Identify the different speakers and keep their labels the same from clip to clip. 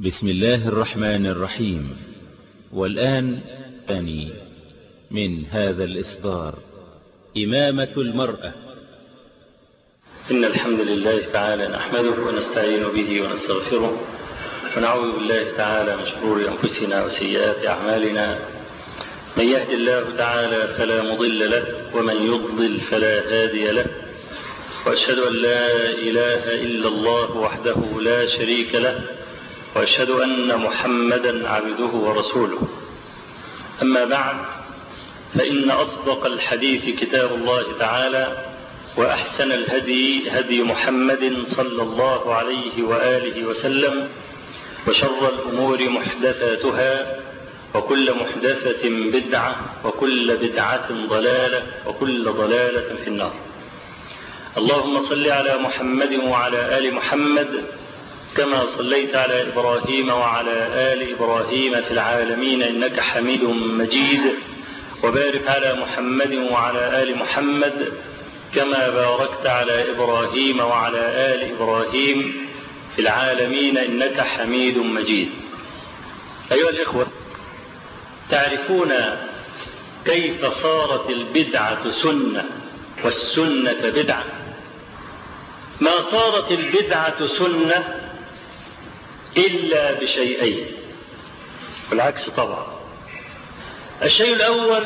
Speaker 1: بسم الله الرحمن الرحيم والآن أني من هذا الإصدار إمامة المرأة
Speaker 2: إن الحمد لله تعالى نحمده ونستعين به ونستغفره ونعوذ بالله تعالى من شرور أنفسنا وسيئات أعمالنا من يهد الله تعالى فلا مضل له ومن يضلل فلا هادي له وأشهد أن لا إله إلا الله وحده لا شريك له وأشهد أن محمدا عبده ورسوله أما بعد فإن أصدق الحديث كتاب الله تعالى وأحسن الهدي هدي محمد صلى الله عليه وآله وسلم وشر الأمور محدثاتها وكل محدثة بدعة وكل بدعة ضلالة وكل ضلالة في النار اللهم صل على محمد وعلى آل محمد كما صليت على إبراهيم وعلى آل إبراهيم في العالمين إنك حميد مجيد وبارك على محمد وعلى آل محمد كما باركت على إبراهيم وعلى آل إبراهيم في العالمين إنك حميد مجيد أيها الإخوة تعرفون كيف صارت البدعة سنة والسنة بدعة ما صارت البدعة سنة إلا بشيئين والعكس طبعا الشيء الأول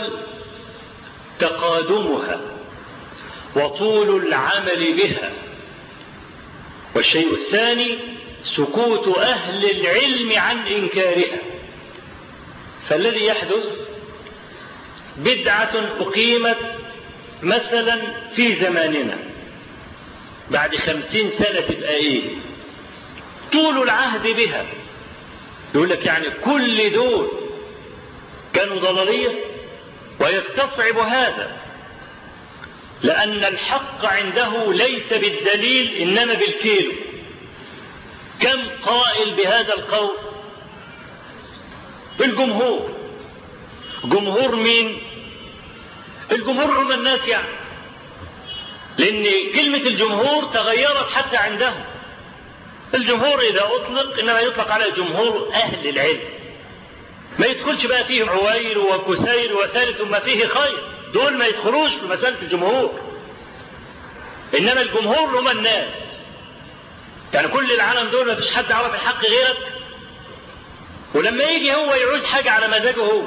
Speaker 2: تقادمها وطول العمل بها والشيء الثاني سكوت أهل العلم عن إنكارها فالذي يحدث بدعة أقيمت مثلا في زماننا بعد خمسين سنة تبقى إيه طول العهد بها يقول لك يعني كل دول كانوا ضلالية ويستصعب هذا لأن الحق عنده ليس بالدليل إنما بالكيلو كم قائل بهذا القول الجمهور جمهور مين الجمهور هم الناس يعني لأن كلمة الجمهور تغيرت حتى عندهم الجمهور إذا أطلق إنما يطلق على جمهور أهل العلم ما يدخلش بقى فيه عوير وكسير وثالث ما فيه خير دول ما يدخلوش في مسألة الجمهور إنما الجمهور هم الناس يعني كل العالم دول ما فيش حد عرف الحق غيرك ولما يجي هو يعوز حاجة على مزاجه هو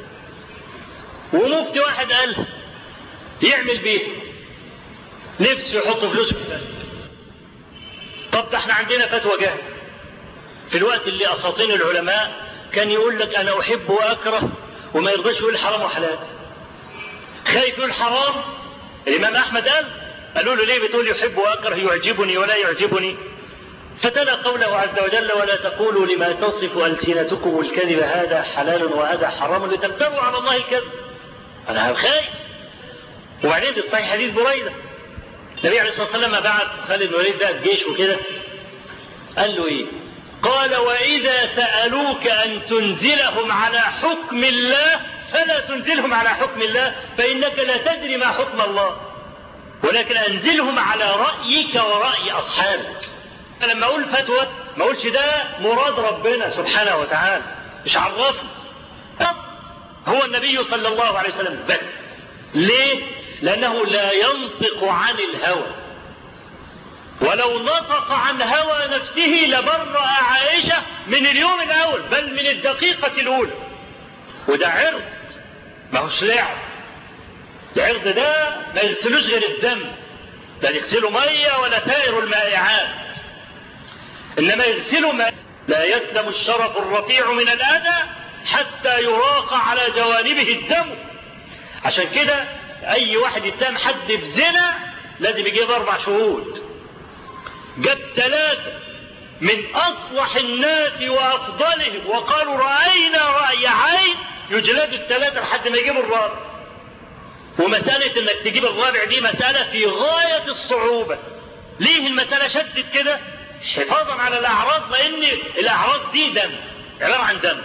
Speaker 2: ومفتي واحد قال يعمل بيه نفسه يحط فلوس في طب ده احنا عندنا فتوى جاهزة في الوقت اللي أساطين العلماء كان يقول لك أنا أحب وأكره وما يرضاش يقول حرام وحلال خايف يقول حرام الإمام أحمد قال قالوا له ليه بتقول يحب وأكره يعجبني ولا يعجبني فتلا قوله عز وجل ولا تقولوا لما تصف ألسنتكم الكذب هذا حلال وهذا حرام لتفتروا على الله الكذب أنا خايف وبعدين في الصحيح حديث بريدة النبي عليه الصلاة والسلام بعت خالد بن الوليد ده الجيش وكده قال له إيه قال وإذا سألوك أن تنزلهم على حكم الله فلا تنزلهم على حكم الله فإنك لا تدري ما حكم الله ولكن أنزلهم على رأيك ورأي أصحابك لما أقول فتوى ما أقولش ده مراد ربنا سبحانه وتعالى مش عرفني هو النبي صلى الله عليه وسلم بس ليه لأنه لا ينطق عن الهوى ولو نطق عن هوى نفسه لبرأ عائشة من اليوم الأول بل من الدقيقة الأولى وده عرض ما هوش لعب العرض ده ما يغسلوش غير الدم لا يغسلوا مية ولا سائر المائعات إنما يغسلوا ما لا يسلم الشرف الرفيع من الأذى حتى يراق على جوانبه الدم عشان كده أي واحد يتهم حد بزنا لازم يجيب أربع شهود جاب ثلاثة من أصلح الناس وأفضلهم وقالوا رأينا رأي عين يجلدوا الثلاثة لحد ما يجيبوا الرابع ومسألة انك تجيب الرابع دي مسألة في غاية الصعوبة ليه المسألة شدت كده حفاظا على الأعراض لأن الأعراض دي دم عبارة عن دم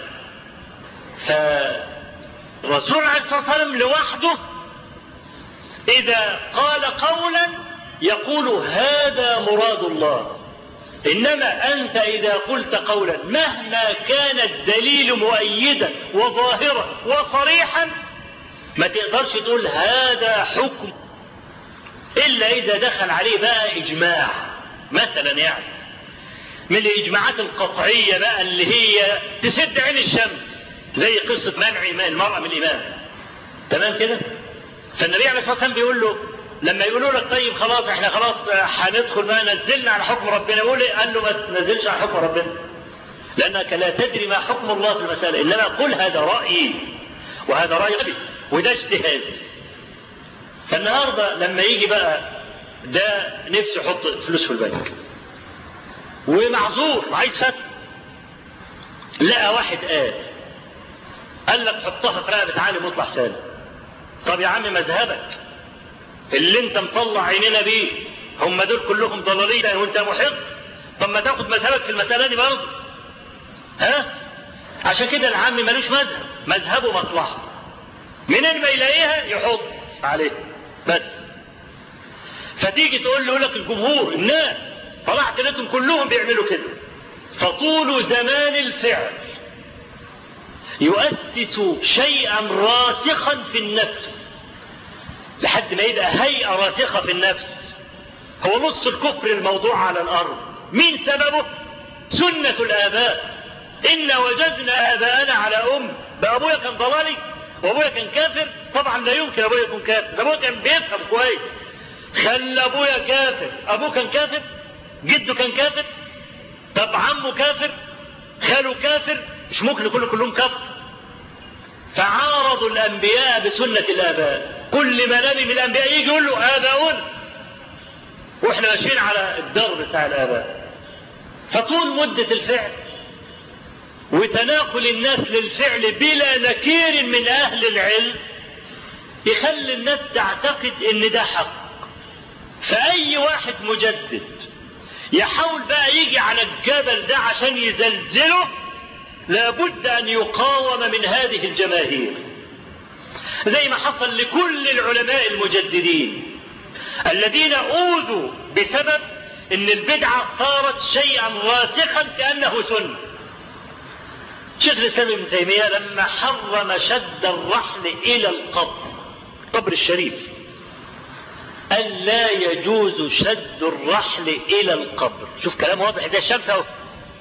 Speaker 2: فالرسول عليه الصلاة والسلام لوحده إذا قال قولا يقول هذا مراد الله إنما أنت إذا قلت قولا مهما كان الدليل مؤيدا وظاهرا وصريحا ما تقدرش تقول هذا حكم إلا إذا دخل عليه بقى إجماع مثلا يعني من الإجماعات القطعية بقى اللي هي تسد عين الشمس زي قصة منع المرأة من الإمام تمام كده فالنبي عليه الصلاة والسلام بيقول له لما يقولوا لك طيب خلاص احنا خلاص هندخل بقى نزلنا على حكم ربنا يقول ايه؟ قال له ما تنزلش على حكم ربنا لانك لا تدري ما حكم الله في المساله انما قل هذا رايي وهذا راي ابي وده اجتهاد فالنهارده لما يجي بقى ده نفسه يحط فلوس في البنك ومعذور عايز فتح لقى واحد قال قال لك حطها في رقبه عالم واطلع سالم طب يا عم مذهبك اللي انت مطلع عينينا بيه هم دول كلهم ضلالين وانت محق طب ما تاخد مذهبك في المسألة دي برضه ها عشان كده العم ملوش مذهب مذهبه مصلحة منين ما يلاقيها يحط عليه بس فتيجي تقول له لك الجمهور الناس طلعت لكم كلهم بيعملوا كده فطول زمان الفعل يؤسس شيئا راسخا في النفس لحد ما يبقى هيئة راسخة في النفس هو نص الكفر الموضوع على الأرض مين سببه سنة الآباء إن وجدنا آباءنا على أم بقى أبويا كان ضلالي وأبويا كان كافر طبعا لا يمكن أبويا يكون كافر ده أبويا كان بيفهم كويس خلى أبويا كافر أبوه كان كافر جده كان كافر طب عمه كافر خاله كافر مش ممكن يكونوا كلهم كافر فعارضوا الأنبياء بسنة الآباء كل ما نبي من الأنبياء يجي يقول له آباؤنا وإحنا ماشيين على الدرب بتاع الآباء فطول مدة الفعل وتناقل الناس للفعل بلا نكير من أهل العلم يخلي الناس تعتقد إن ده حق فأي واحد مجدد يحاول بقى يجي على الجبل ده عشان يزلزله لابد أن يقاوم من هذه الجماهير زي ما حصل لكل العلماء المجددين الذين أوذوا بسبب أن البدعة صارت شيئا راسخا كأنه سنة شيخ الإسلام ابن تيمية لما حرم شد الرحل إلى القبر قبر الشريف قال لا يجوز شد الرحل إلى القبر شوف كلام واضح زي الشمس أهو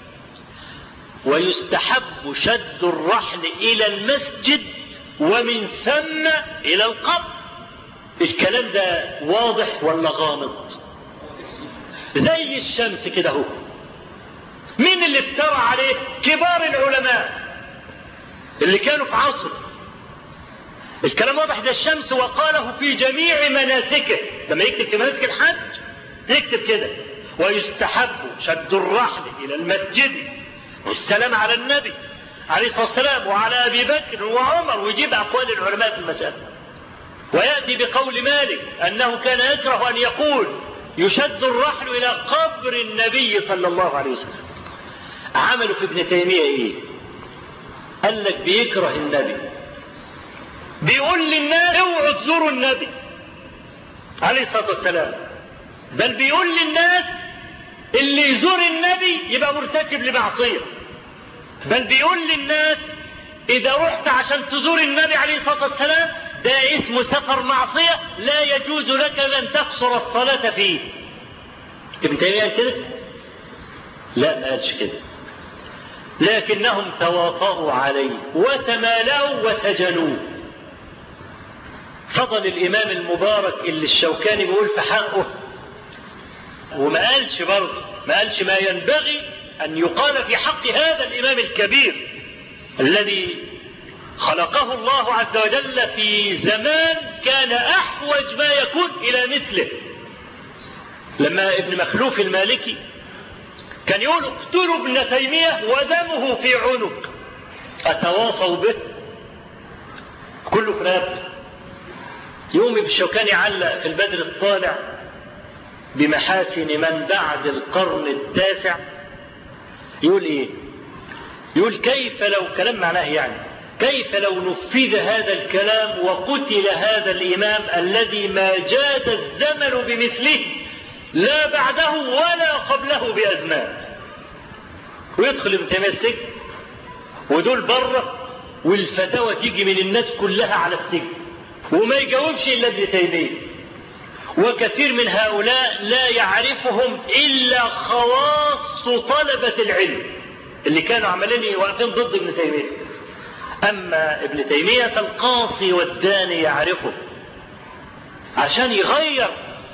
Speaker 2: ويستحب شد الرحل إلى المسجد ومن ثم إلى القبر الكلام ده واضح ولا غامض زي الشمس كده اهو مين اللي افترى عليه كبار العلماء اللي كانوا في عصر الكلام واضح زي الشمس وقاله في جميع مناسكه لما يكتب في مناسك الحج يكتب كده ويستحب شد الرحل الى المسجد والسلام على النبي عليه الصلاه والسلام وعلى ابي بكر وعمر ويجيب اقوال العلماء في المساله وياتي بقول مالك انه كان يكره ان يقول يشد الرحل الى قبر النبي صلى الله عليه وسلم عملوا في ابن تيميه ايه قال لك بيكره النبي بيقول للناس اوعوا تزوروا النبي عليه الصلاه والسلام بل بيقول للناس اللي يزور النبي يبقى مرتكب لمعصيه بل بيقول للناس اذا رحت عشان تزور النبي عليه الصلاه والسلام ده اسمه سفر معصيه لا يجوز لك ان تقصر الصلاه فيه ابن تيميه قال كده لا ما قالش كده لكنهم تواطؤوا عليه وتمالأوا وسجنوه فضل الإمام المبارك اللي الشوكاني بيقول في حقه وما قالش برضه ما قالش ما ينبغي أن يقال في حق هذا الإمام الكبير الذي خلقه الله عز وجل في زمان كان أحوج ما يكون إلى مثله لما ابن مخلوف المالكي كان يقول اقتلوا ابن تيمية ودمه في عنق أتواصوا به كله في رقبته يوم ابن الشوكاني علق في البدر الطالع بمحاسن من بعد القرن التاسع يقول ايه يقول كيف لو كلام معناه يعني كيف لو نفذ هذا الكلام وقتل هذا الإمام الذي ما جاد الزمن بمثله لا بعده ولا قبله بأزمان ويدخل ابن تيمية السجن ودول بره والفتاوى تيجي من الناس كلها على السجن وما يجاوبش إلا ابن تيمية وكثير من هؤلاء لا يعرفهم إلا خواص طلبة العلم اللي كانوا عمالين واقفين ضد ابن تيمية أما ابن تيمية فالقاصي والداني يعرفه عشان يغير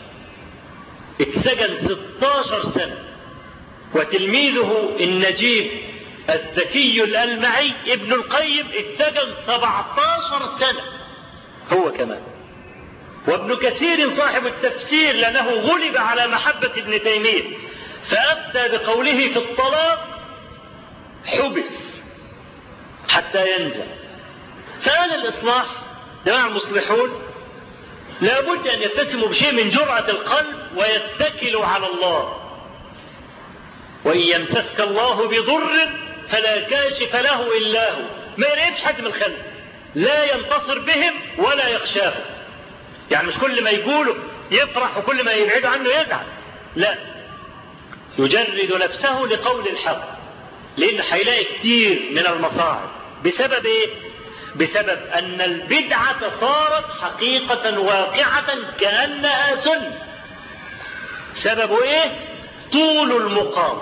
Speaker 2: اتسجن 16 سنة وتلميذه النجيب الذكي الألمعي ابن القيم اتسجن 17 سنة هو كمان وابن كثير صاحب التفسير لأنه غلب على محبة ابن تيمية فأفتى بقوله في الطلاق حبس حتى ينزل فقال الإصلاح جماعة المصلحون لابد أن يتسموا بشيء من جرعة القلب ويتكلوا على الله وإن يمسسك الله بضر فلا كاشف له إلا هو ما يريبش حد من الخلق لا ينتصر بهم ولا يخشاهم يعني مش كل ما يقولوا يفرح وكل ما يبعدوا عنه يزعل لا يجرد نفسه لقول الحق لأن هيلاقي كتير من المصاعب بسبب إيه؟ بسبب أن البدعة صارت حقيقة واقعة كأنها سنة سبب إيه؟ طول المقام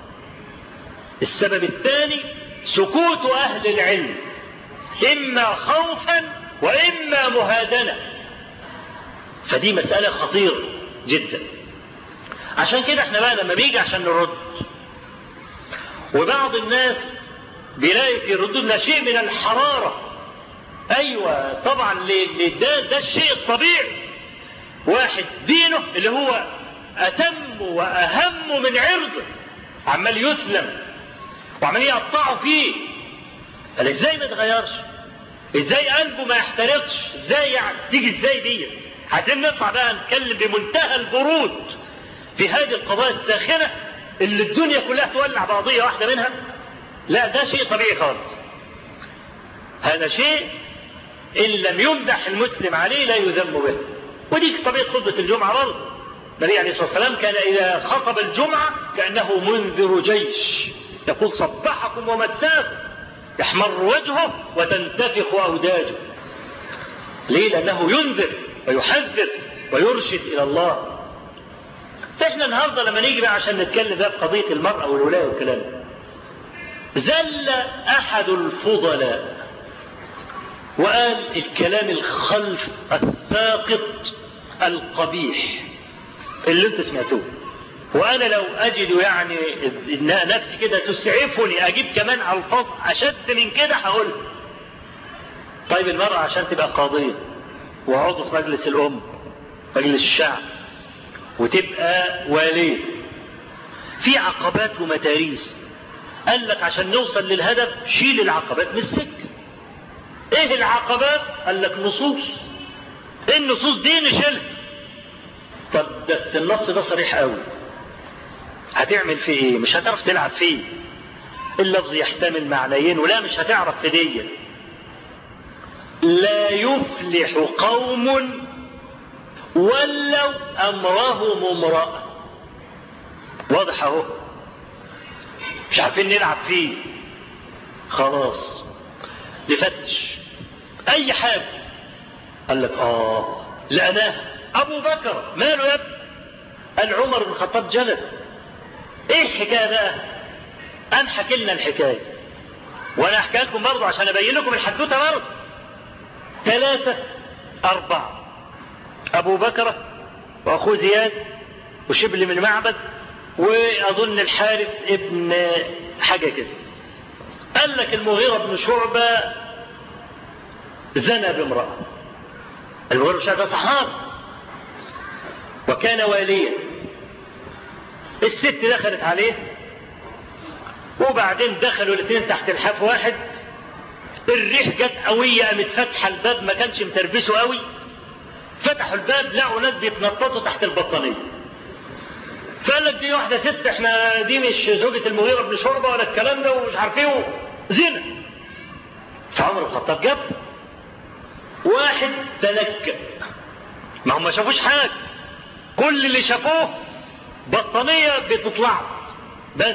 Speaker 2: السبب الثاني سكوت أهل العلم إما خوفا وإما مهادنة فدي مسألة خطيرة جدا عشان كده احنا بقى لما بيجي عشان نرد وبعض الناس بيلاقي في ردودنا شيء من الحرارة ايوه طبعا ده, ده الشيء الطبيعي واحد دينه اللي هو اتم واهم من عرضه عمال يسلم وعمال يقطعوا فيه قال ازاي ما يتغيرش ازاي قلبه ما يحترقش ازاي يعني تيجي ازاي دي عايزين نطلع بقى نتكلم بمنتهى البرود في هذه القضايا الساخنه اللي الدنيا كلها تولع بقضيه واحده منها لا ده شيء طبيعي خالص هذا شيء ان لم يمدح المسلم عليه لا يذم به ودي طبيعه خطبه الجمعه برضه النبي عليه الصلاه والسلام كان اذا خطب الجمعه كانه منذر جيش يقول صبحكم ومساكم يحمر وجهه وتنتفخ اوداجه ليه لانه ينذر ويحذر ويرشد الى الله فاحنا النهارده لما نيجي بقى عشان نتكلم بقى في قضيه المراه والولايه والكلام زل احد الفضلاء وقال الكلام الخلف الساقط القبيح اللي انت سمعتوه وانا لو اجد يعني نفسي كده تسعفني اجيب كمان الفاظ اشد من كده هقول طيب المرأة عشان تبقى قاضية وعضو في مجلس الأم مجلس الشعب وتبقى والية في عقبات ومتاريس قال لك عشان نوصل للهدف شيل العقبات من السكة ايه العقبات قال لك نصوص ايه النصوص دي نشيلها طب بس النص ده صريح قوي هتعمل فيه ايه مش هتعرف تلعب فيه اللفظ يحتمل معنيين ولا مش هتعرف في دي لا يفلح قوم ولوا امرهم امرأة واضح اهو مش عارفين نلعب فيه خلاص نفتش اي حاجة قال لك اه لقناه ابو بكر ماله يا ابني قال عمر بن الخطاب جلد ايه الحكايه بقى قام حكي لنا الحكايه وانا احكي لكم برضه عشان ابين لكم الحدوته برضه ثلاثه اربعه ابو بكر واخوه زياد وشبل من معبد واظن الحارث ابن حاجه كده قال لك المغيره بن شعبه زنى بامراه المغيره بن شعبه صحابي وكان واليا الست دخلت عليه وبعدين دخلوا الاثنين تحت الحاف واحد الريح جت قوية قامت فاتحة الباب ما كانش متربسه قوي فتحوا الباب لقوا ناس بيتنططوا تحت البطانية فقال لك دي واحدة ست احنا دي مش زوجة المغيرة بن شعبة ولا الكلام ده ومش عارف ايه زنا فعمر الخطاب جاب واحد تلكأ ما هم ما شافوش حاجة كل اللي شافوه بطانية بتطلع بس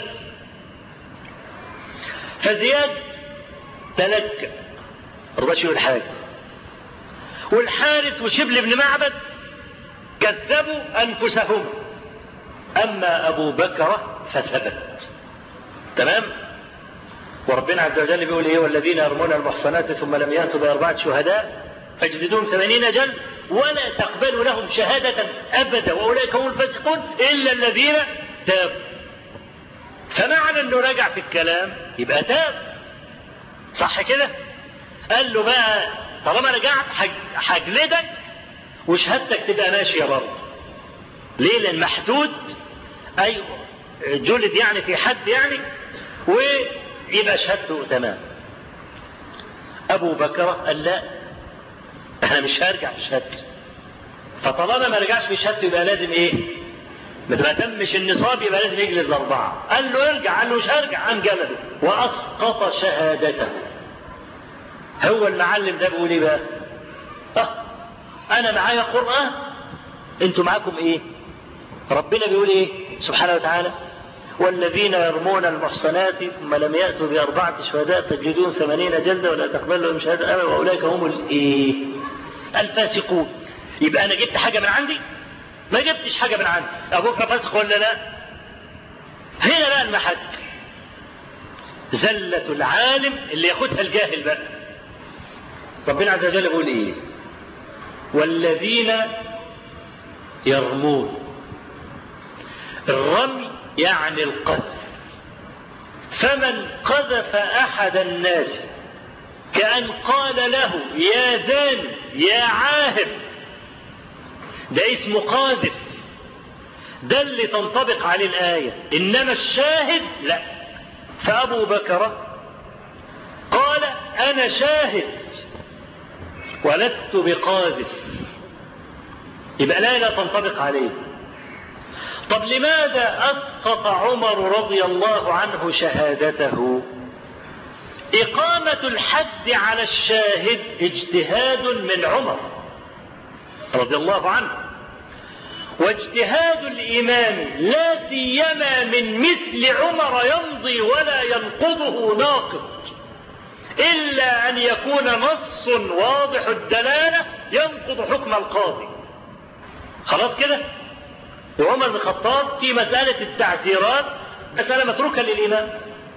Speaker 2: فزياد تلكى رضاش يقول حاجة والحارث وشبل بن معبد كذبوا أنفسهم أما أبو بكر فثبت تمام وربنا عز وجل بيقول ايه والذين يرمون المحصنات ثم لم ياتوا باربعه شهداء فاجلدوهم ثمانين جلد ولا تقبلوا لهم شهادة أبدا وأولئك هم الفاسقون إلا الذين تابوا فمعنى أنه رجع في الكلام يبقى تاب صح كده قال له بقى طالما رجعت هجلدك وشهادتك تبقى ماشية برضه ليه لأن محدود أيوه جلد يعني في حد يعني ويبقى شهادته تمام أبو بكر قال لا أنا مش هرجع في شهادتي فطالما ما رجعش في شهادته يبقى لازم إيه؟ ما تمش النصاب يبقى لازم يجلد الأربعة قال له ارجع قال له مش هرجع قام جلده وأسقط شهادته هو المعلم ده بيقول إيه بقى؟ أه أنا معايا قرآن أنتوا معاكم إيه؟ ربنا بيقول إيه؟ سبحانه وتعالى والذين يرمون المحصنات ثم لم يأتوا بأربعة شهداء تجلدون ثمانين جلدة ولا تقبل لهم شهادة أبدا وأولئك هم الإيه؟ الفاسقون يبقى أنا جبت حاجة من عندي؟ ما جبتش حاجة من عندي أبوك فاسق ولا لا؟ هنا بقى المحك زلة العالم اللي ياخدها الجاهل بقى ربنا عز وجل يقول إيه؟ والذين يرمون الرمي يعني القذف فمن قذف احد الناس كان قال له يا زاني يا عاهب ده اسمه قاذف ده اللي تنطبق عليه الايه انما الشاهد لا فابو بكر قال انا شاهد ولست بقاذف يبقى لا لا تنطبق عليه طب لماذا اسقط عمر رضي الله عنه شهادته اقامه الحد على الشاهد اجتهاد من عمر رضي الله عنه واجتهاد الامام لا سيما من مثل عمر يمضي ولا ينقضه ناقض الا ان يكون نص واضح الدلاله ينقض حكم القاضي خلاص كده وعمر بن الخطاب في مسألة التعزيرات مسألة متروكة للإمام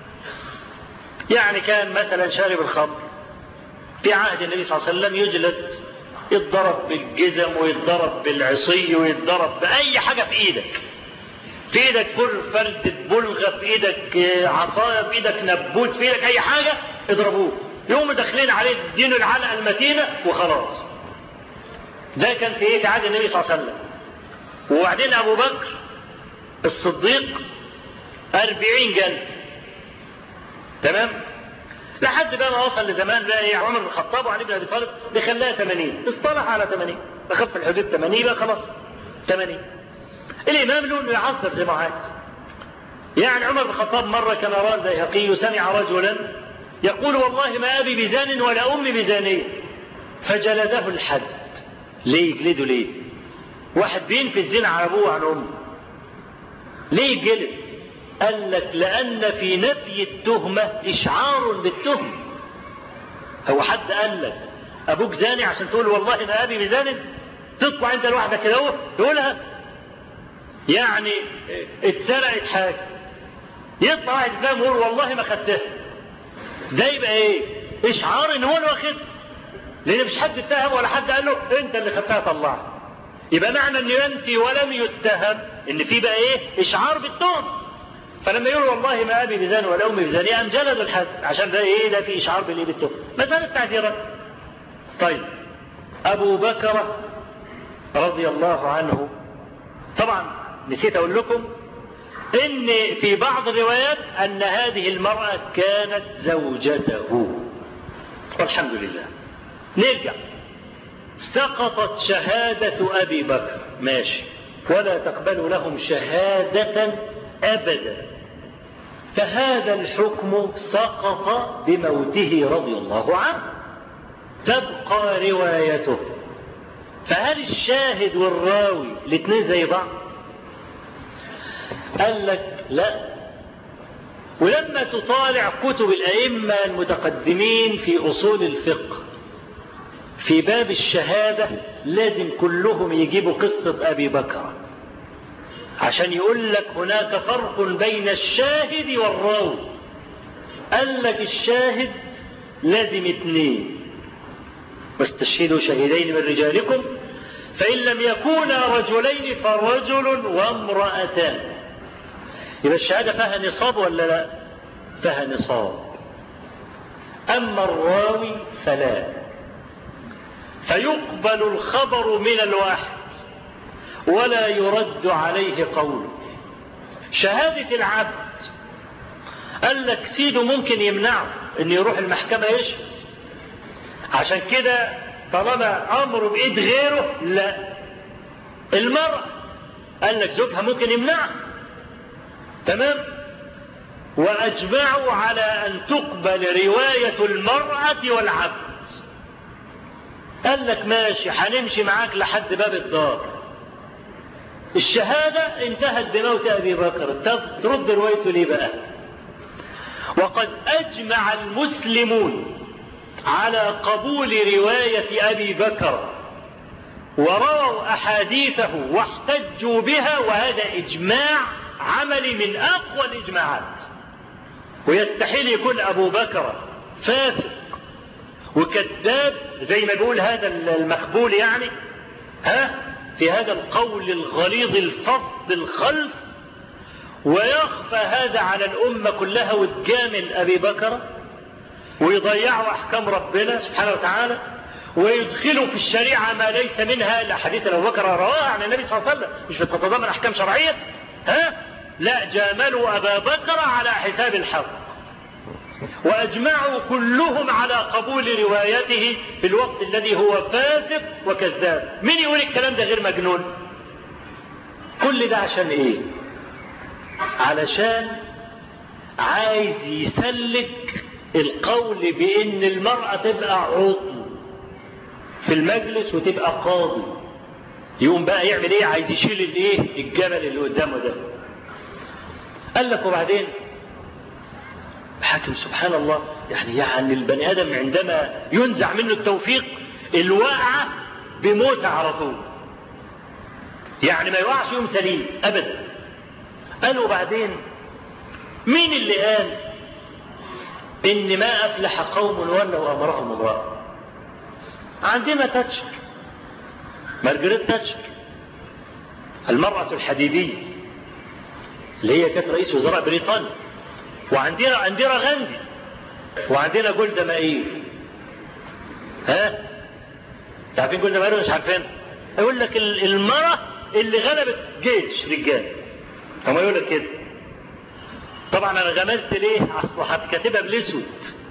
Speaker 2: يعني كان مثلا شارب الخمر في عهد النبي صلى الله عليه وسلم يجلد يتضرب بالجزم ويتضرب بالعصي ويتضرب بأي حاجة في إيدك في إيدك كل فردة بلغة في إيدك عصاية في إيدك نبوت في إيدك أي حاجة اضربوه يقوموا داخلين عليه اديله العلقة المتينة وخلاص ده كان في إيه في عهد النبي صلى الله عليه وسلم وبعدين ابو بكر الصديق أربعين جلد تمام لحد بقى ما وصل لزمان بقى ايه عمر بن الخطاب وعلي بن ابي طالب بيخليها 80 اصطلح على 80 بخف الحدود 80 بقى خلاص 80 الامام له انه يعصر زي ما عايز يعني عمر بن الخطاب مره كما روى البيهقي سمع رجلا يقول والله ما ابي بزان ولا امي بزانيه فجلده الحد ليه يجلده ليه واحد بينفي الزنا على ابوه وعن امه ليه جلد قال لك لان في نفي التهمه اشعار بالتهمه هو حد قال لك ابوك زاني عشان تقول والله ما ابي بزان تطلع انت لوحدك كده اهو تقولها يعني اتسرقت حاجه يطلع واحد فاهم يقول والله ما خدتها ده يبقى ايه اشعار ان هو اللي واخدها لان مش حد اتهم ولا حد قال له انت اللي خدتها طلعها يبقى معنى انه ينفي ولم يتهم ان في بقى ايه اشعار بالتهم فلما يقول والله ما ابي بزان ولا امي بزانيه قام جلدوا الحد عشان ده ايه ده في اشعار بالايه بالتهم مساله تعزيرات طيب ابو بكر رضي الله عنه طبعا نسيت اقول لكم ان في بعض الروايات ان هذه المراه كانت زوجته والحمد لله نرجع سقطت شهادة أبي بكر ماشي ولا تقبل لهم شهادة أبدا فهذا الحكم سقط بموته رضي الله عنه تبقى روايته فهل الشاهد والراوي الاثنين زي بعض قال لك لا ولما تطالع كتب الأئمة المتقدمين في أصول الفقه في باب الشهادة لازم كلهم يجيبوا قصة أبي بكر عشان يقول لك هناك فرق بين الشاهد والراوي قال لك الشاهد لازم اثنين واستشهدوا شهيدين من رجالكم فإن لم يكونا رجلين فرجل وامرأتان يبقى الشهادة فيها نصاب ولا لا فيها نصاب أما الراوي فلا فيقبل الخبر من الواحد ولا يرد عليه قول شهادة العبد قال لك سيده ممكن يمنعه ان يروح المحكمة يشهد عشان كده طالما امره بايد غيره لا المرأة قال لك زوجها ممكن يمنعها تمام واجمعوا على ان تقبل رواية المرأة والعبد قال لك ماشي هنمشي معاك لحد باب الدار الشهادة انتهت بموت أبي بكر ترد روايته ليه بقى وقد أجمع المسلمون على قبول رواية أبي بكر ورووا أحاديثه واحتجوا بها وهذا إجماع عملي من أقوى الإجماعات ويستحيل يكون أبو بكر فاسق وكذاب زي ما بيقول هذا المخبول يعني ها في هذا القول الغليظ الفظ الخلف ويخفى هذا على الأمة كلها وتجامل أبي بكر ويضيعوا أحكام ربنا سبحانه وتعالى ويدخلوا في الشريعة ما ليس منها إلا حديث أبو بكر رواها عن النبي صلى الله عليه وسلم مش بتتضمن أحكام شرعية ها لا جاملوا أبا بكر على حساب الحق وأجمعوا كلهم على قبول روايته في الوقت الذي هو فاسق وكذاب مين يقول الكلام ده غير مجنون كل ده عشان ايه علشان عايز يسلك القول بان المرأة تبقى عضو في المجلس وتبقى قاضي يقوم بقى يعمل ايه عايز يشيل الايه الجبل اللي قدامه ده قال لك وبعدين حاكم سبحان الله يعني يعني البني ادم عندما ينزع منه التوفيق الواقعة بموت على طول يعني ما يوقعش يوم سليم ابدا قالوا بعدين مين اللي قال ان ما افلح قوم ولوا امرهم الله عندنا تاتشر مارجريت تاتشر المرأة الحديدية اللي هي كانت رئيس وزراء بريطانيا وعندنا عندنا غاندي وعندنا جولدا مائير ها عارفين جولدا مائير مش عارفين يقول لك المرأة اللي غلبت جيش رجال هم يقول لك كده طبعا انا غمزت ليه اصل كاتبها بالاسود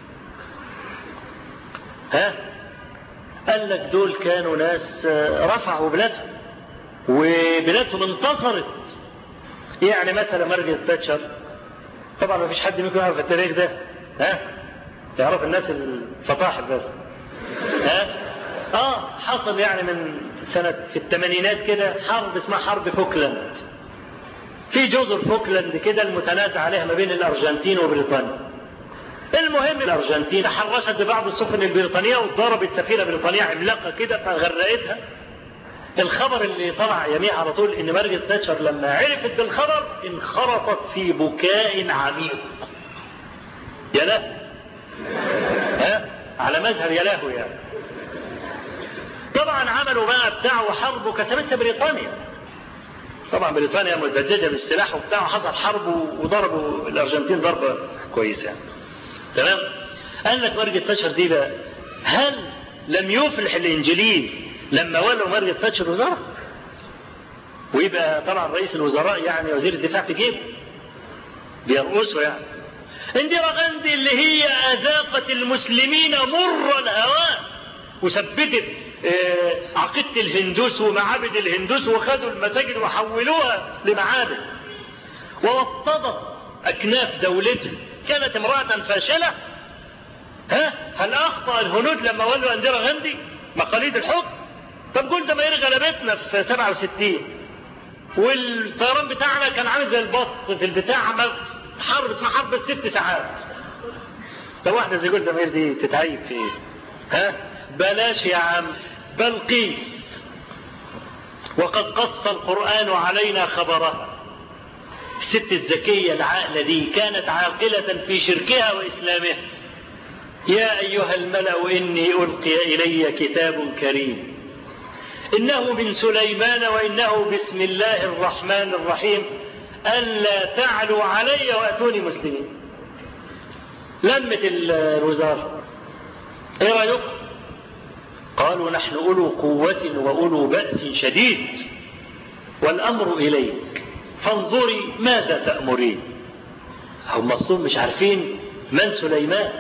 Speaker 2: ها قال لك دول كانوا ناس رفعوا بلادهم وبلادهم انتصرت يعني مثلا مارجريت تاتشر طبعا ما فيش حد منكم يعرف التاريخ ده ها يعرف الناس الفطاحل بس ها اه حصل يعني من سنة في الثمانينات كده حرب اسمها حرب فوكلاند في جزر فوكلاند كده المتنازع عليها ما بين الارجنتين وبريطانيا المهم الارجنتين تحرشت ببعض السفن البريطانية وضربت سفينة بريطانية عملاقة كده فغرقتها الخبر اللي طلع يميع على طول ان مارجريت تاتشر لما عرفت بالخبر انخرطت في بكاء عميق يا له ها على مذهب يا له يعني طبعا عملوا بقى بتاع وحرب وكسبتها بريطانيا طبعا بريطانيا مدججه بالسلاح وبتاع وحصل حرب وضربوا الارجنتين ضربه كويسه يعني. تمام قال لك مارجريت تاتشر دي بقى هل لم يفلح الانجليز لما ولوا مارجريت تاتشر وزراء ويبقى طبعا رئيس الوزراء يعني وزير الدفاع في جيبه بيرقصوا يعني انديرا غاندي اللي هي اذاقت المسلمين مر الهواء وثبتت عقيدة الهندوس ومعابد الهندوس وخدوا المساجد وحولوها لمعابد ووطدت أكناف دولتها كانت امرأة فاشلة ها هل أخطأ الهنود لما ولوا أنديرا غاندي مقاليد الحكم طب جولدا مائير غلبتنا في 67 والطيران بتاعنا كان عامل زي البط في البتاع عمال حرب اسمها حرب الست ساعات طب واحدة زي جولدا مير دي تتعيب في ايه؟ ها؟ بلاش يا عم بلقيس وقد قص القرآن علينا خبرها الست الذكية العاقلة دي كانت عاقلة في شركها وإسلامها يا أيها الملأ إني ألقي إلي كتاب كريم إنه من سليمان وإنه بسم الله الرحمن الرحيم ألا تعلوا علي وأتوني مسلمين لمت الوزارة إيه رأيكم؟ قالوا نحن أولو قوة وأولو بأس شديد والأمر إليك فانظري ماذا تأمرين هم أصلهم مش عارفين من سليمان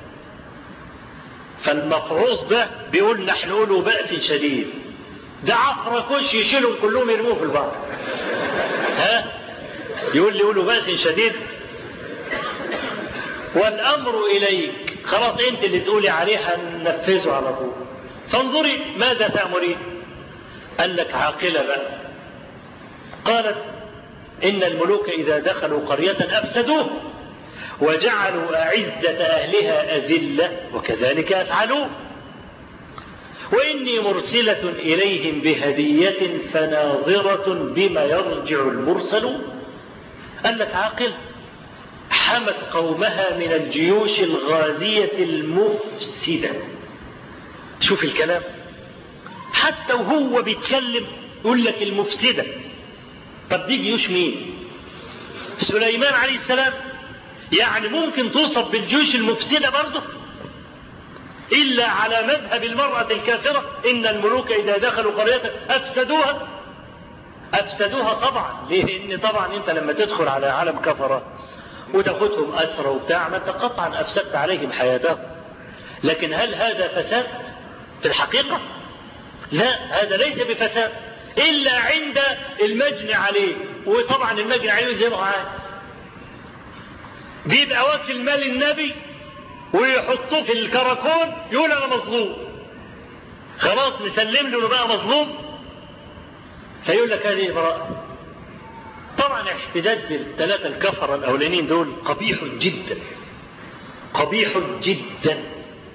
Speaker 2: فالمفعوص ده بيقول نحن أولو بأس شديد ده عفرة كش يشيلهم كلهم يرموه في البحر ها يقول لي أولو بأس شديد والأمر إليك خلاص أنت اللي تقولي عليه هننفذه على طول فانظري ماذا تأمرين قال لك عاقلة بقى قالت إن الملوك إذا دخلوا قرية أفسدوه وجعلوا أعزة أهلها أذلة وكذلك يفعلون وإني مرسلة إليهم بهدية فناظرة بما يرجع المرسلون قال لك عاقل حمت قومها من الجيوش الغازية المفسدة شوف الكلام حتى وهو بيتكلم يقول لك المفسدة طب دي جيوش مين سليمان عليه السلام يعني ممكن توصف بالجيوش المفسدة برضه إلا على مذهب المرأة الكافرة إن الملوك إذا دخلوا قرية أفسدوها أفسدوها طبعا لأن طبعا أنت لما تدخل على عالم كفرة وتاخدهم أسرى وبتاع ما أنت قطعا أفسدت عليهم حياتهم لكن هل هذا فساد في الحقيقة لا هذا ليس بفساد إلا عند المجني عليه وطبعا المجني عليه زي ما هو عايز بيبقى واكل مال النبي ويحطوه في الكراكون يقول انا مظلوم خلاص نسلم له انه بقى مظلوم فيقول لك هذه براءة طبعا احتجاج بالثلاثة الكفرة الأولانيين دول قبيح جدا قبيح جدا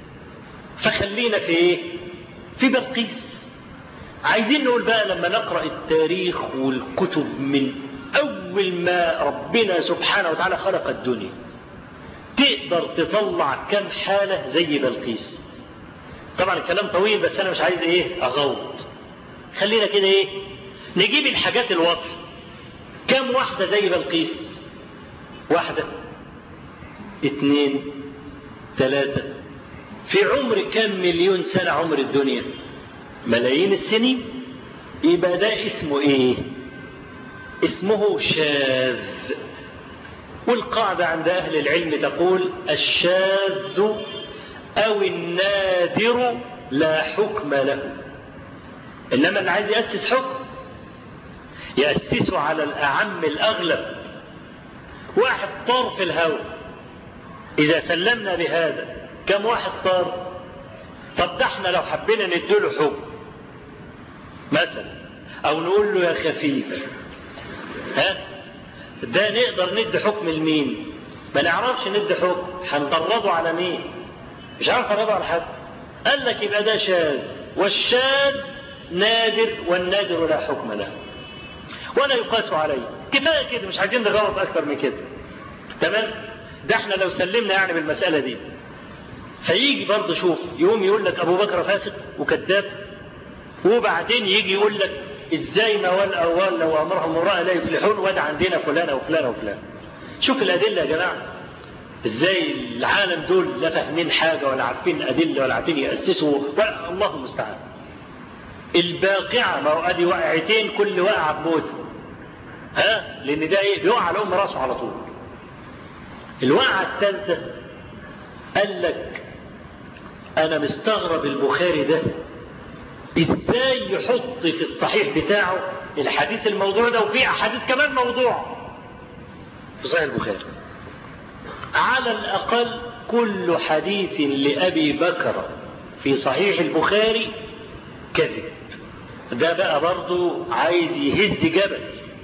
Speaker 2: فخلينا في ايه في بلقيس عايزين نقول بقى لما نقرأ التاريخ والكتب من أول ما ربنا سبحانه وتعالى خلق الدنيا تقدر تطلع كم حالة زي بلقيس طبعا الكلام طويل بس أنا مش عايز إيه أغوط خلينا كده إيه نجيب الحاجات الواضحة كم واحدة زي بلقيس واحدة اتنين ثلاثة في عمر كم مليون سنة عمر الدنيا ملايين السنين يبقى ده اسمه ايه اسمه شاذ والقاعدة عند أهل العلم تقول الشاذ أو النادر لا حكم له إنما اللي عايز يأسس حكم يأسسه على الأعم الأغلب واحد طار في الهواء إذا سلمنا بهذا كم واحد طار طب ده احنا لو حبينا نديله حكم مثلا او نقول له يا خفيف ها ده نقدر ندي حكم لمين ما نعرفش ندي حكم هنطرده على مين مش عارف نطرده على حد قال لك يبقى ده شاذ والشاذ نادر والنادر لا حكم له ولا يقاس عليه كفايه كده مش عايزين نغلط اكتر من كده تمام ده احنا لو سلمنا يعني بالمساله دي فيجي برضه شوف يقوم يقول لك ابو بكر فاسق وكذاب وبعدين يجي يقول لك ازاي ما والاول لو امرهم امراه لا يفلحون وده عندنا فلانه وفلانه وفلان شوف الادله يا جماعه ازاي العالم دول لا فاهمين حاجه ولا عارفين ادله ولا عارفين ياسسوا ولا الله المستعان الباقعه ما هو ادي وقعتين كل وقعه بموت ها لان ده ايه بيقع على ام راسه على طول الوقعه الثالثه قال لك انا مستغرب البخاري ده ازاي يحط في الصحيح بتاعه الحديث الموضوع ده وفي احاديث كمان موضوع في صحيح البخاري على الاقل كل حديث لابي بكر في صحيح البخاري كذب ده بقى برضه عايز يهز جبل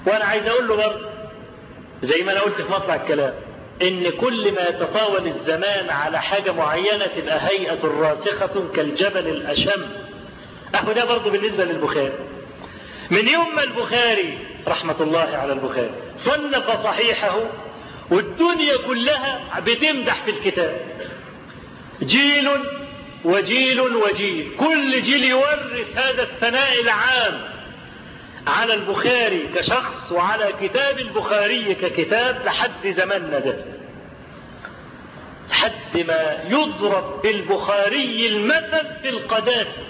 Speaker 2: وانا عايز اقول له برضه زي ما انا قلت في مطلع الكلام ان كل ما يتطاول الزمان على حاجة معينة تبقى هيئة راسخة كالجبل الاشم اهو ده برضه بالنسبة للبخاري من يوم ما البخاري رحمة الله على البخاري صنف صحيحه والدنيا كلها بتمدح في الكتاب جيل وجيل وجيل كل جيل يورث هذا الثناء العام على البخاري كشخص وعلى كتاب البخاري ككتاب لحد زماننا ده لحد ما يضرب بالبخاري المثل في القداسة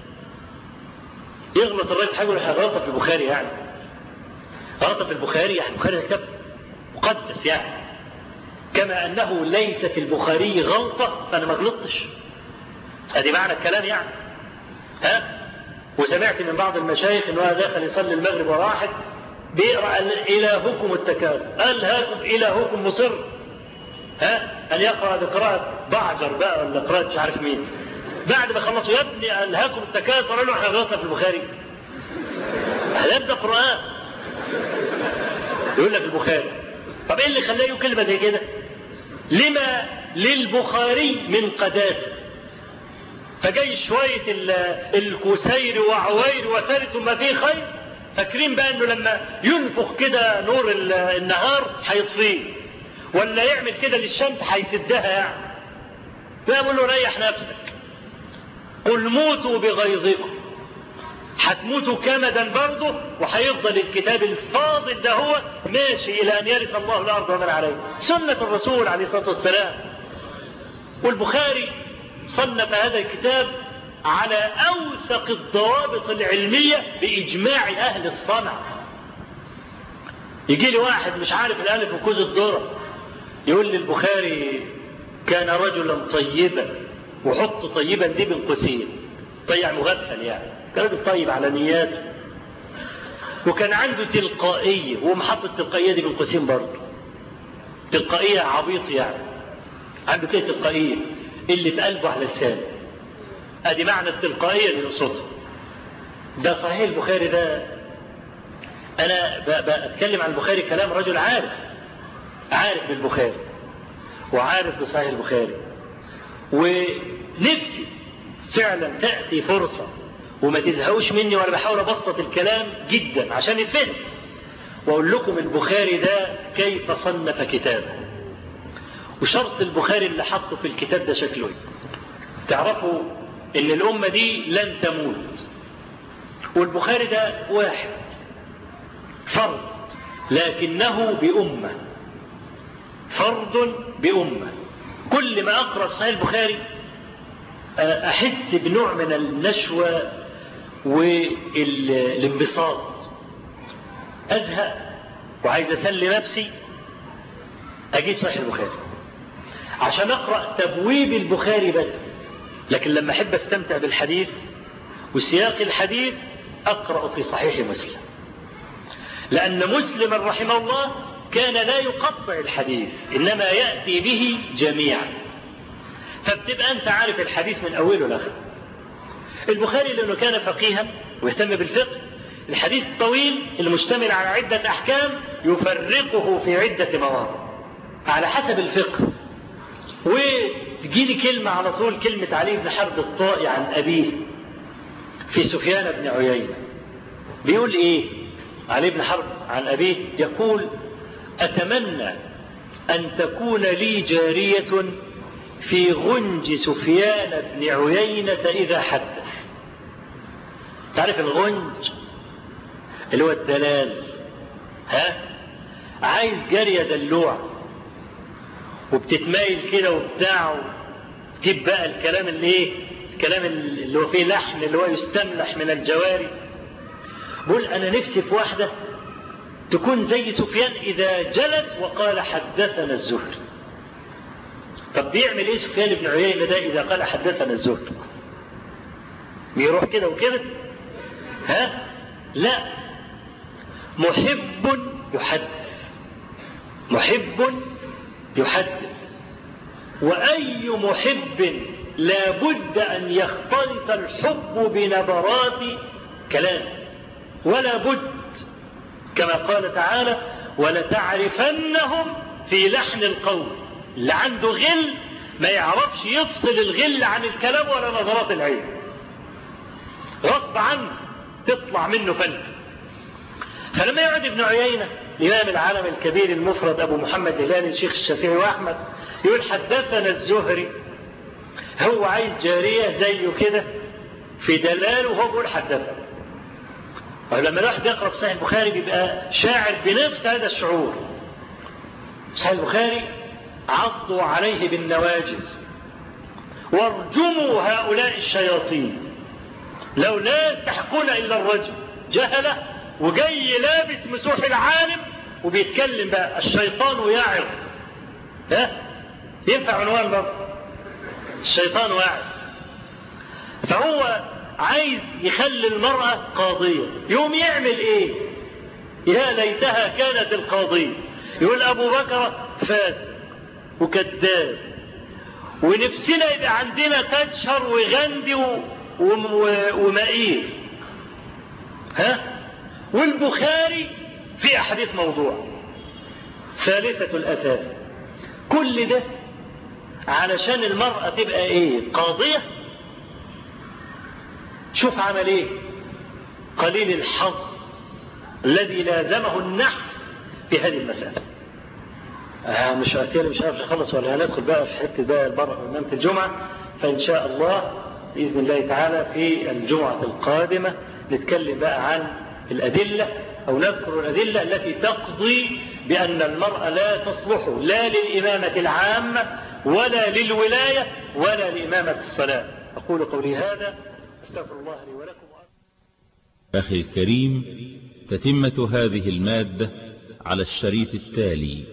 Speaker 2: يغلط الراجل حاجة ولا غلطة في البخاري يعني غلطة في البخاري يعني البخاري كتاب مقدس يعني كما أنه ليس في البخاري غلطة فأنا ما غلطتش ادي معنى الكلام يعني ها وسمعت من بعض المشايخ انه داخل يصلي المغرب وراحت بيقرا الهكم التكاثر الهاكم الهكم مصر ها ان يقرا بقراءه بعجر بقى ولا قراءه مش عارف مين بعد ما خلصوا يا ابني الهاكم التكاثر قالوا احنا غلطنا في البخاري هيبدا قران يقول لك البخاري طب ايه اللي خلاه يقول كلمه زي كده لما للبخاري من قداسه فجاي شوية الكسير وعوير وثالث ما فيه خير فاكرين بقى انه لما ينفخ كده نور النهار هيطفيه ولا يعمل كده للشمس هيسدها يعني فيقول له ريح نفسك قل موتوا بغيظكم هتموتوا كمدا برضه وهيفضل الكتاب الفاضل ده هو ماشي الى ان يرث الله الارض ومن عليه سنه الرسول عليه الصلاه والسلام والبخاري صنف هذا الكتاب على أوثق الضوابط العلمية بإجماع أهل الصنع يجي لي واحد مش عارف الألف وكوز الذرة يقول لي البخاري كان رجلا طيبا وحط طيبا دي بين قوسين طيع مغفل يعني كان راجل طيب على نياته وكان عنده تلقائية ومحط التلقائية دي بين قوسين برضه تلقائية عبيط يعني عنده كده تلقائية اللي في قلبه على لسانه ادي معنى التلقائيه اللي يقصدها ده صحيح البخاري ده انا بتكلم عن البخاري كلام رجل عارف عارف بالبخاري وعارف بصحيح البخاري ونفسي فعلا تاتي فرصه وما تزهقوش مني وانا بحاول ابسط الكلام جدا عشان يتفهم واقول لكم البخاري ده كيف صنف كتابه وشرط البخاري اللي حطه في الكتاب ده شكله ايه تعرفوا ان الامه دي لن تموت والبخاري ده واحد فرد لكنه بامه فرد بامه كل ما اقرا في صحيح البخاري احس بنوع من النشوه والانبساط ازهق وعايز اسلي نفسي اجيب صحيح البخاري عشان اقرا تبويب البخاري بس لكن لما احب استمتع بالحديث وسياق الحديث اقرا في صحيح مسلم لان مسلما رحمه الله كان لا يقطع الحديث انما ياتي به جميعا فبتبقى انت عارف الحديث من اوله لاخره البخاري لانه كان فقيها ويهتم بالفقه الحديث الطويل المشتمل على عده احكام يفرقه في عده مواضع على حسب الفقه وتجيلي كلمة على طول كلمة علي بن حرب الطائي عن أبيه في سفيان بن عيينة بيقول إيه علي بن حرب عن أبيه يقول أتمنى أن تكون لي جارية في غنج سفيان بن عيينة إذا حدث تعرف الغنج اللي هو الدلال ها عايز جارية دلوعه وبتتمايل كده وبتاع تجيب بقى الكلام اللي ايه الكلام اللي هو فيه لحن اللي هو يستملح من الجواري بقول انا نفسي في واحدة تكون زي سفيان اذا جلس وقال حدثنا الزهري طب بيعمل ايه سفيان بن عيينة ده اذا قال حدثنا الزهري بيروح كده وكده ها لا محب يحدث محب يحدث وأي محب لا بد أن يختلط الحب بنبرات كلام ولا بد كما قال تعالى ولتعرفنهم في لحن القول اللي عنده غل ما يعرفش يفصل الغل عن الكلام ولا نظرات العين غصب عنه تطلع منه فلت فلما يقعد ابن عيينة الإمام العالم الكبير المفرد أبو محمد هلال الشيخ الشافعي وأحمد يقول حدثنا الزهري هو عايز جارية زيه كده في دلال وهو بيقول حدثنا ولما الواحد يقرأ في صحيح البخاري بيبقى شاعر بنفس هذا الشعور صحيح البخاري عضوا عليه بالنواجذ وارجموا هؤلاء الشياطين لو لا يستحقون إلا الرجل جهلة وجاي لابس مسوح العالم وبيتكلم بقى الشيطان يعظ ها ينفع عنوان برضه الشيطان واعظ فهو عايز يخلي المرأة قاضية يوم يعمل ايه يا ليتها كانت القاضية يقول ابو بكر فاسد وكذاب ونفسنا يبقى عندنا تتشر وغندي و... و... ومئير ها والبخاري في احاديث موضوع ثالثة الاثاث كل ده علشان المرأة تبقى ايه قاضية شوف عمل ايه قليل الحظ الذي لازمه النحس في هذه المسألة آه مش أكيد مش عارف أخلص ولا هندخل بقى في حتة بقى المرأة وإمامة الجمعة فإن شاء الله بإذن الله تعالى في الجمعة القادمة نتكلم بقى عن الأدلة أو نذكر الأدلة التي تقضي بأن المرأة لا تصلح لا للإمامة العامة ولا للولاية ولا لإمامة الصلاة أقول قولي هذا استغفر الله لي ولكم
Speaker 1: أخي الكريم تتمة هذه المادة على الشريط التالي